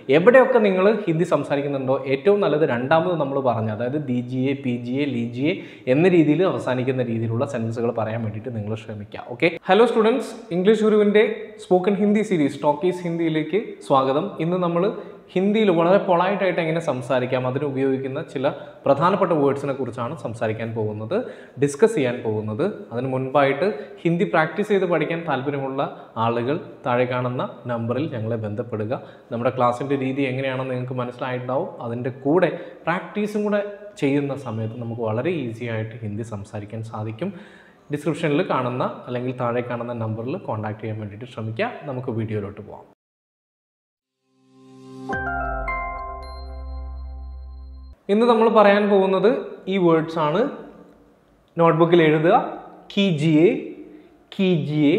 എവിടെയൊക്കെ നിങ്ങൾ ഹിന്ദി സംസാരിക്കുന്നുണ്ടോ ഏറ്റവും നല്ലത് രണ്ടാമത് നമ്മൾ പറഞ്ഞ അതായത് ഡി ജി എ പി ജി എ ലി ജി എ എന്ന രീതിയിൽ അവസാനിക്കുന്ന രീതിയിലുള്ള സെൻറ്റൻസുകൾ പറയാൻ വേണ്ടിയിട്ട് നിങ്ങൾ ശ്രമിക്കുക ഓക്കെ ഹലോ സ്റ്റുഡൻസ് ഇംഗ്ലീഷ് ഗുരുവിൻ്റെ സ്പോക്കൺ ഹിന്ദി സീരീസ് ടോക്കീസ് ഹിന്ദിയിലേക്ക് സ്വാഗതം ഇന്ന് നമ്മൾ ഹിന്ദിയിൽ വളരെ പൊളൈറ്റായിട്ട് എങ്ങനെ സംസാരിക്കാം അതിന് ഉപയോഗിക്കുന്ന ചില പ്രധാനപ്പെട്ട വേർഡ്സിനെ കുറിച്ചാണ് സംസാരിക്കാൻ പോകുന്നത് ഡിസ്കസ് ചെയ്യാൻ പോകുന്നത് അതിന് മുൻപായിട്ട് ഹിന്ദി പ്രാക്ടീസ് ചെയ്ത് പഠിക്കാൻ താല്പര്യമുള്ള ആളുകൾ താഴെ കാണുന്ന നമ്പറിൽ ഞങ്ങളെ ബന്ധപ്പെടുക നമ്മുടെ ക്ലാസ്സിൻ്റെ രീതി എങ്ങനെയാണെന്ന് നിങ്ങൾക്ക് മനസ്സിലായിട്ടുണ്ടാവും അതിൻ്റെ കൂടെ പ്രാക്ടീസും കൂടെ ചെയ്യുന്ന സമയത്ത് നമുക്ക് വളരെ ഈസി ആയിട്ട് ഹിന്ദി സംസാരിക്കാൻ സാധിക്കും ഡിസ്ക്രിപ്ഷനിൽ കാണുന്ന അല്ലെങ്കിൽ താഴെ കാണുന്ന നമ്പറിൽ കോൺടാക്ട് ചെയ്യാൻ വേണ്ടിയിട്ട് ശ്രമിക്കുക നമുക്ക് വീഡിയോയിലോട്ട് പോകാം ഇന്ന് നമ്മൾ പറയാൻ പോകുന്നത് ഈ വേർഡ്സ് ആണ് നോട്ട്ബുക്കിൽ എഴുതുക കി ജി എ കി ജി എ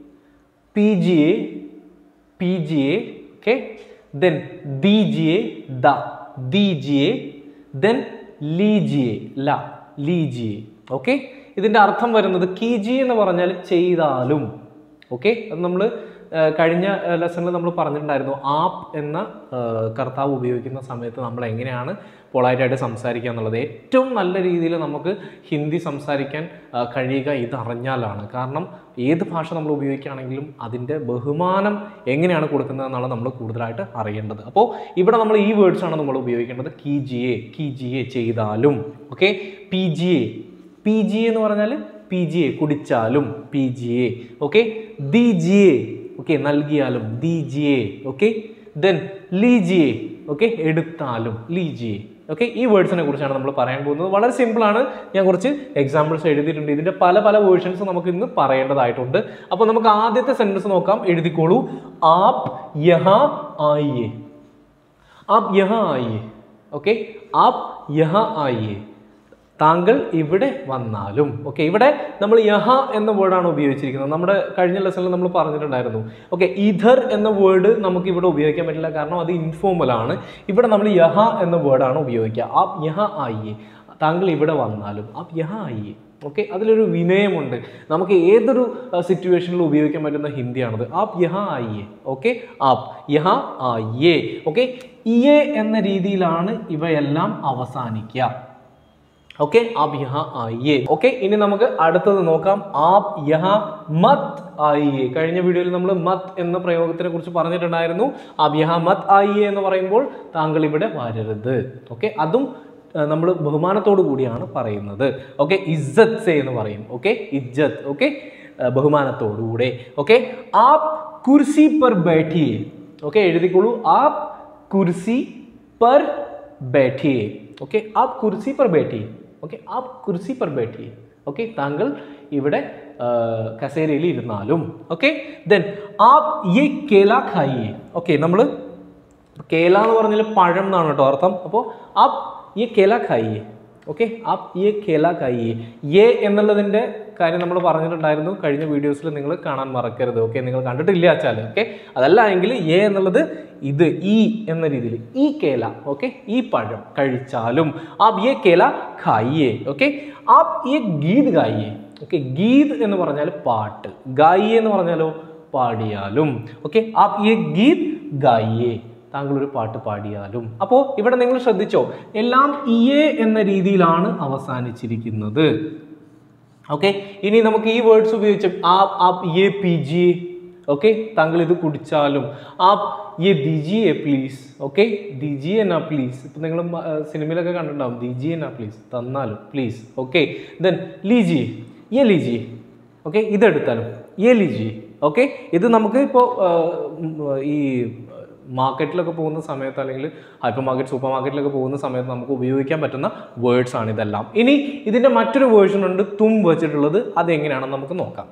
പി ജി എ പി ജി എ ഓക്കെ ദെൻ ദി ജി എ ദ ദി ജി എ ദെൻ ലീ ജി എ ല ലീ ജി എ ഓക്കെ ഇതിൻ്റെ അർത്ഥം വരുന്നത് കി ജി എന്ന് പറഞ്ഞാൽ ചെയ്താലും ഓക്കെ അത് നമ്മൾ കഴിഞ്ഞ ലെസണിൽ നമ്മൾ പറഞ്ഞിട്ടുണ്ടായിരുന്നു ആപ്പ് എന്ന ആ, കർത്താവ് ഉപയോഗിക്കുന്ന സമയത്ത് നമ്മൾ എങ്ങനെയാണ് പൊളൈറ്റായിട്ട് സംസാരിക്കുക എന്നുള്ളത് ഏറ്റവും നല്ല രീതിയിൽ നമുക്ക് ഹിന്ദി സംസാരിക്കാൻ ആ, കഴിയുക ഇതറിഞ്ഞാലാണ് കാരണം ഏത് ഭാഷ നമ്മൾ ഉപയോഗിക്കുകയാണെങ്കിലും അതിൻ്റെ ബഹുമാനം എങ്ങനെയാണ് കൊടുക്കുന്നത് എന്നുള്ളത് നമ്മൾ കൂടുതലായിട്ട് അറിയേണ്ടത് അപ്പോൾ ഇവിടെ നമ്മൾ ഈ വേർഡ്സ് ആണ് നമ്മൾ ഉപയോഗിക്കേണ്ടത് കി ജി എ കി ജി എ ചെയ്താലും ഓക്കെ പി ജി എ പി ജി എന്ന് പറഞ്ഞാൽ പി ജി എ കുടിച്ചാലും പി ജി എ ഓക്കെ ദി ജി എ ഓക്കെ നൽകിയാലും ദി ജി എ ഓക്കെ ദെൻ ലീ ജി എ ഓക്കെ എടുത്താലും ലീ ജി എ ഓക്കെ ഈ വേർഡ്സിനെ കുറിച്ചാണ് നമ്മൾ പറയാൻ പോകുന്നത് വളരെ സിമ്പിളാണ് ഞാൻ കുറച്ച് എക്സാമ്പിൾസ് എഴുതിയിട്ടുണ്ട് ഇതിൻ്റെ പല പല വേർഷൻസ് നമുക്ക് ഇന്ന് പറയേണ്ടതായിട്ടുണ്ട് അപ്പോൾ നമുക്ക് ആദ്യത്തെ സെൻറ്റൻസ് നോക്കാം എഴുതിക്കോളൂ ആപ്പ് യഹാ ആയിയെ ആപ്പ് യഹാ ആയിയെ ഓക്കെ ആപ്പ് യഹാ ആയിയെ താങ്കൾ ഇവിടെ വന്നാലും ഓക്കെ ഇവിടെ നമ്മൾ യഹ എന്ന വേർഡാണ് ഉപയോഗിച്ചിരിക്കുന്നത് നമ്മുടെ കഴിഞ്ഞ ലെസണിൽ നമ്മൾ പറഞ്ഞിട്ടുണ്ടായിരുന്നു ഓക്കെ ഇധർ എന്ന വേർഡ് നമുക്ക് ഇവിടെ ഉപയോഗിക്കാൻ പറ്റില്ല കാരണം അത് ഇൻഫോർമൽ ആണ് ഇവിടെ നമ്മൾ യഹ എന്ന വേർഡാണ് ഉപയോഗിക്കുക ആപ്പ് യഹ ആയിയെ താങ്കൾ ഇവിടെ വന്നാലും ആപ്പ് യഹ ആയിയെ ഓക്കെ അതിലൊരു വിനയമുണ്ട് നമുക്ക് ഏതൊരു സിറ്റുവേഷനിൽ ഉപയോഗിക്കാൻ പറ്റുന്ന ഹിന്ദിയാണത് ആപ്പ് യഹ ആയിയെ ഓക്കെ ആപ്പ് യഹ ആയിയെ ഓക്കെ ഇയെ എന്ന രീതിയിലാണ് ഇവയെല്ലാം അവസാനിക്കുക ഓക്കെ ആപ് യഹാ ആയിയെ ഓക്കെ ഇനി നമുക്ക് അടുത്തത് നോക്കാം ആപ് യഹാ മത് ആയിയെ കഴിഞ്ഞ വീഡിയോയിൽ നമ്മൾ മത് എന്ന പ്രയോഗത്തിനെ കുറിച്ച് പറഞ്ഞിട്ടുണ്ടായിരുന്നു ആപ് യഹാ മത് ആയിയെ എന്ന് പറയുമ്പോൾ താങ്കൾ ഇവിടെ വരരുത് ഓക്കെ അതും നമ്മൾ ബഹുമാനത്തോടു കൂടിയാണ് പറയുന്നത് ഓക്കെ ഇജ്ജത്ത് സേ എന്ന് പറയും ഓക്കെ ഇജ്ജത്ത് ഓക്കെ ബഹുമാനത്തോടുകൂടെ ഓക്കെ ആപ് കുർസി പർ ബൈഠിയെ ഓക്കെ എഴുതിക്കോളൂ ആപ് കുർസി പർ बैठिए ഓക്കെ ആപ് കുർസി പർ बैठिए ഓക്കെ ആപ് കുർസി പർ बैठिए ഓക്കെ താങ്കൾ ഇവിടെ ആ, കസേരയിൽ ഇരുന്നാലും ഓക്കെ ദെൻ ആപ് യെ കേല ഖായിയെ ഓക്കെ നമ്മൾ കേല എന്ന് പറഞ്ഞാൽ പഴം എന്നാണ് കേട്ടോ അർത്ഥം അപ്പോൾ ആപ് യെ കേല ഖായിയെ ഓക്കെ ആപ് യെ കേല ഖായിയെ യെ എന്നുള്ളതിൻ്റെ കാര്യം നമ്മൾ പറഞ്ഞിട്ടുണ്ടായിരുന്നു കഴിഞ്ഞ വീഡിയോസിൽ നിങ്ങൾ കാണാൻ മറക്കരുത് ഓക്കെ നിങ്ങൾ കണ്ടിട്ടില്ല വെച്ചാൽ ഓക്കെ അതല്ല എങ്കിൽ എ എന്നുള്ളത് ഇത് ഈ എന്ന രീതിയിൽ ഈ കേല ഓക്കെ ഈ പഴം കഴിച്ചാലും ആപ് യെ കേല ഖായിയെ ഓക്കെ ആപ് യെ ഗീത് ഗായിയെ ഓക്കെ ഗീത് എന്ന് പറഞ്ഞാൽ പാട്ട് ഗായിയെ എന്ന് പറഞ്ഞാലോ പാടിയാലും ഓക്കെ ആപ് യെ ഗീത് ഗായിയെ താങ്കൾ ഒരു പാട്ട് പാടിയാലും അപ്പോൾ ഇവിടെ നിങ്ങൾ ശ്രദ്ധിച്ചോ എല്ലാം ഇയെ എന്ന രീതിയിലാണ് അവസാനിച്ചിരിക്കുന്നത് ഓക്കെ ഇനി നമുക്ക് ഈ വേർഡ്സ് ഉപയോഗിച്ച് ആപ് ആപ് യെ പി ജി ഓക്കെ താങ്കൾ ഇത് കുടിച്ചാലും ആപ് യെ ദിജിയെ പ്ലീസ് ഓക്കെ ദിജിയെ നാ പ്ലീസ് ഇപ്പം നിങ്ങൾ സിനിമയിലൊക്കെ കണ്ടിട്ടുണ്ടാവും ദിജിയെ നാ പ്ലീസ് തന്നാലും പ്ലീസ് ഓക്കെ ദെൻ ലീജിയെ യെ ലീജിയെ ഓക്കെ ഇതെടുത്താലും യെ ലീജിയെ ഓക്കെ ഇത് നമുക്ക് ഇപ്പോൾ ഈ മാർക്കറ്റിലൊക്കെ പോകുന്ന സമയത്ത് അല്ലെങ്കിൽ ഹൈപ്പർ മാർക്കറ്റ് സൂപ്പർ മാർക്കറ്റിലൊക്കെ പോകുന്ന സമയത്ത് നമുക്ക് ഉപയോഗിക്കാൻ പറ്റുന്ന വേർഡ്സ് ആണ് ഇതെല്ലാം ഇനി ഇതിൻ്റെ മറ്റൊരു വേർഷൻ ഉണ്ട് തും വെച്ചിട്ടുള്ളത് അതെങ്ങനെയാണെന്ന് നമുക്ക് നോക്കാം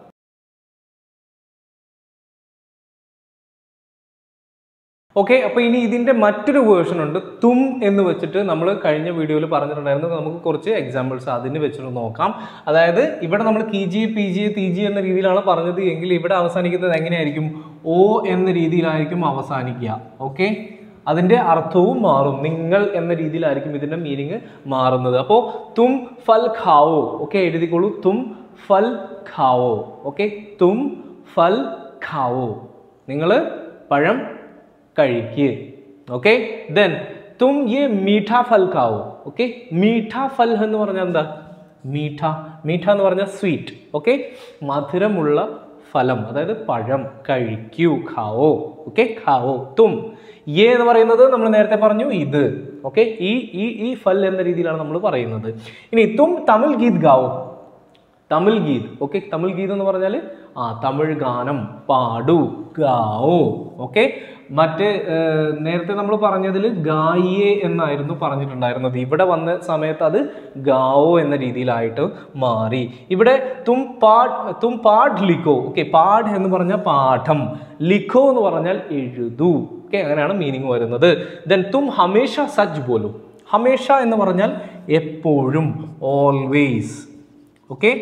ഓക്കെ അപ്പോൾ ഇനി ഇതിൻ്റെ മറ്റൊരു വേർഷൻ ഉണ്ട് തും എന്ന് വെച്ചിട്ട് നമ്മൾ കഴിഞ്ഞ വീഡിയോയിൽ പറഞ്ഞിട്ടുണ്ടായിരുന്നു നമുക്ക് കുറച്ച് എക്സാമ്പിൾസ് അതിന് വെച്ചിട്ട് നോക്കാം അതായത് ഇവിടെ നമ്മൾ കി ജി പി ജി തി ജി എന്ന രീതിയിലാണ് പറഞ്ഞത് എങ്കിൽ ഇവിടെ അവസാനിക്കുന്നത് എങ്ങനെയായിരിക്കും ഓ എന്ന രീതിയിലായിരിക്കും അവസാനിക്കുക ഓക്കെ അതിൻ്റെ അർത്ഥവും മാറും നിങ്ങൾ എന്ന രീതിയിലായിരിക്കും ഇതിൻ്റെ മീനിങ് മാറുന്നത് അപ്പോൾ തും ഫൽ ഖാവോ ഓക്കെ എഴുതിക്കോളൂ തും ഫൽ ഖാവോ ഓക്കെ തും ഫൽ ഖാവോ നിങ്ങൾ പഴം കഴിക്ക് ഓക്കെ ദെൻ തും യെ മീഠ ഫൽ ഖാവോ ഓക്കെ മീഠ ഫൽ എന്ന് പറഞ്ഞാൽ എന്താ മീഠ മീഠ എന്ന് പറഞ്ഞാൽ സ്വീറ്റ് ഓക്കെ മധുരമുള്ള ഫലം അതായത് പഴം കഴിക്കൂ ഖാവോ ഓക്കെ ഖാവോ തും യേ എന്ന് പറയുന്നത് നമ്മൾ നേരത്തെ പറഞ്ഞു ഇത് ഓക്കെ ഈ ഈ ഈ ഫൽ എന്ന രീതിയിലാണ് നമ്മൾ പറയുന്നത് ഇനി തും തമിഴ് ഗീത് ഗാവോ തമിഴ് ഗീത് ഓക്കെ തമിഴ് ഗീത് എന്ന് പറഞ്ഞാൽ ആ തമിഴ് ഗാനം പാടു ഗാവോ ഓക്കെ മറ്റ് ഏർ, നേരത്തെ നമ്മൾ പറഞ്ഞതിൽ ഗായിയെ എന്നായിരുന്നു പറഞ്ഞിട്ടുണ്ടായിരുന്നത് ഇവിടെ വന്ന സമയത്ത് അത് ഗാവോ എന്ന രീതിയിലായിട്ട് മാറി ഇവിടെ തും പാഡ് തും പാഡ് ലിഖോ ഓക്കെ പാഡ് എന്ന് പറഞ്ഞാൽ പാഠം ലിഖോ എന്ന് പറഞ്ഞാൽ എഴുതൂ ഓക്കെ അങ്ങനെയാണ് മീനിങ് വരുന്നത് ദെൻ തും ഹമേഷ സച്ച് ബോലു ഹമേഷ എന്ന് പറഞ്ഞാൽ എപ്പോഴും ഓൾവേസ് ഓക്കെ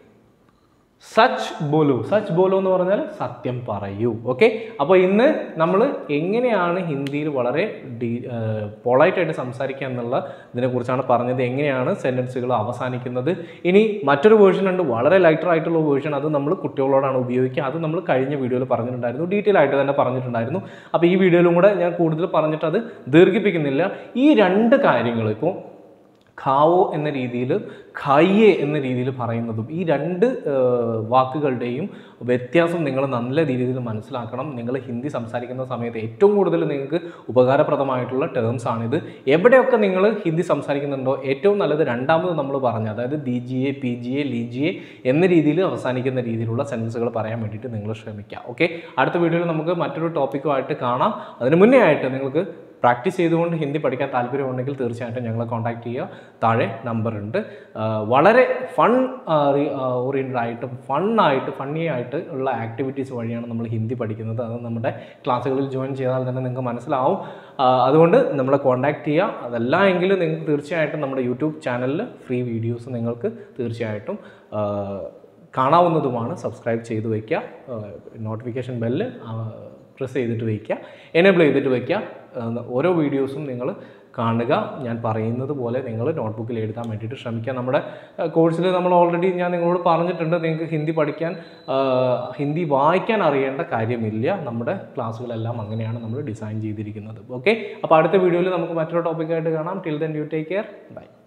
സച്ച് ബോലു സച്ച് ബോലു എന്ന് പറഞ്ഞാൽ സത്യം പറയൂ ഓക്കെ അപ്പോൾ ഇന്ന് നമ്മൾ എങ്ങനെയാണ് ഹിന്ദിയിൽ വളരെ ഡീ പൊളൈറ്റായിട്ട് സംസാരിക്കുക എന്നുള്ള ഇതിനെക്കുറിച്ചാണ് പറഞ്ഞത് എങ്ങനെയാണ് സെൻറ്റൻസുകൾ അവസാനിക്കുന്നത് ഇനി മറ്റൊരു വേർഷൻ ഉണ്ട് വളരെ ലൈറ്റർ ആയിട്ടുള്ള വേർഷൻ അത് നമ്മൾ കുട്ടികളോടാണ് ഉപയോഗിക്കുക അത് നമ്മൾ കഴിഞ്ഞ വീഡിയോയിൽ പറഞ്ഞിട്ടുണ്ടായിരുന്നു ഡീറ്റെയിൽ ആയിട്ട് തന്നെ പറഞ്ഞിട്ടുണ്ടായിരുന്നു അപ്പോൾ ഈ വീഡിയോയിലും കൂടെ ഞാൻ കൂടുതൽ പറഞ്ഞിട്ട് അത് ദീർഘിപ്പിക്കുന്നില്ല ഈ രണ്ട് കാര്യങ്ങൾ ഇപ്പോൾ ഖാവോ എന്ന രീതിയിൽ ഖായിയെ എന്ന രീതിയിൽ പറയുന്നതും ഈ രണ്ട് ഏർ, വാക്കുകളുടെയും വ്യത്യാസം നിങ്ങൾ നല്ല രീതിയിൽ മനസ്സിലാക്കണം നിങ്ങൾ ഹിന്ദി സംസാരിക്കുന്ന സമയത്ത് ഏറ്റവും കൂടുതൽ നിങ്ങൾക്ക് ഉപകാരപ്രദമായിട്ടുള്ള ടേംസ് ആണിത് എവിടെയൊക്കെ നിങ്ങൾ ഹിന്ദി സംസാരിക്കുന്നുണ്ടോ ഏറ്റവും നല്ലത് രണ്ടാമത് നമ്മൾ പറഞ്ഞ അതായത് ഡി ജി എ പി ജി എ ലി ജി എ എന്ന രീതിയിൽ അവസാനിക്കുന്ന രീതിയിലുള്ള സെൻറ്റൻസുകൾ പറയാൻ വേണ്ടിയിട്ട് നിങ്ങൾ ശ്രമിക്കുക ഓക്കെ അടുത്ത വീഡിയോയിൽ നമുക്ക് മറ്റൊരു ടോപ്പിക്കുമായിട്ട് കാണാം അതിന് മുന്നേ ആയിട്ട് നിങ്ങൾക്ക് പ്രാക്ടീസ് ചെയ്തുകൊണ്ട് ഹിന്ദി പഠിക്കാൻ താല്പര്യമുണ്ടെങ്കിൽ തീർച്ചയായിട്ടും ഞങ്ങളെ കോൺടാക്ട് ചെയ്യുക താഴെ നമ്പർ ഉണ്ട് ആ, വളരെ ഫൺ ഓറിയൻറ്റഡ് ആയിട്ട് ഫണ്ണായിട്ട് ഫണ്ണി ആയിട്ട് ഉള്ള ആക്ടിവിറ്റീസ് വഴിയാണ് നമ്മൾ ഹിന്ദി പഠിക്കുന്നത് അത് നമ്മുടെ ക്ലാസ്സുകളിൽ ജോയിൻ ചെയ്താൽ തന്നെ നിങ്ങൾക്ക് മനസ്സിലാവും ആ, അതുകൊണ്ട് നമ്മളെ കോൺടാക്ട് ചെയ്യുക അതല്ല എങ്കിൽ നിങ്ങൾക്ക് തീർച്ചയായിട്ടും നമ്മുടെ യൂട്യൂബ് ചാനലിൽ ഫ്രീ വീഡിയോസ് നിങ്ങൾക്ക് തീർച്ചയായിട്ടും ആ, കാണാവുന്നതുമാണ് സബ്സ്ക്രൈബ് ചെയ്ത് വയ്ക്കുക നോട്ടിഫിക്കേഷൻ ബെല്ല് പ്രസ് ചെയ്തിട്ട് വയ്ക്കുക എനേബിൾ ചെയ്തിട്ട് വയ്ക്കുക ആ, ഓരോ വീഡിയോസും നിങ്ങൾ കാണുക ഞാൻ പറയുന്നത് പോലെ നിങ്ങൾ നോട്ട്ബുക്കിൽ എഴുതാൻ വേണ്ടിയിട്ട് ശ്രമിക്കുക നമ്മുടെ കോഴ്സിൽ നമ്മൾ ഓൾറെഡി ഞാൻ നിങ്ങളോട് പറഞ്ഞിട്ടുണ്ട് നിങ്ങൾക്ക് ഹിന്ദി പഠിക്കാൻ ആ, ഹിന്ദി വായിക്കാൻ അറിയേണ്ട കാര്യമില്ല നമ്മുടെ ക്ലാസ്സുകളെല്ലാം അങ്ങനെയാണ് നമ്മൾ ഡിസൈൻ ചെയ്തിരിക്കുന്നത് ഓക്കെ അപ്പോൾ അടുത്ത വീഡിയോയിൽ നമുക്ക് മറ്റൊരു ടോപ്പിക്കായിട്ട് കാണാം till then you take care by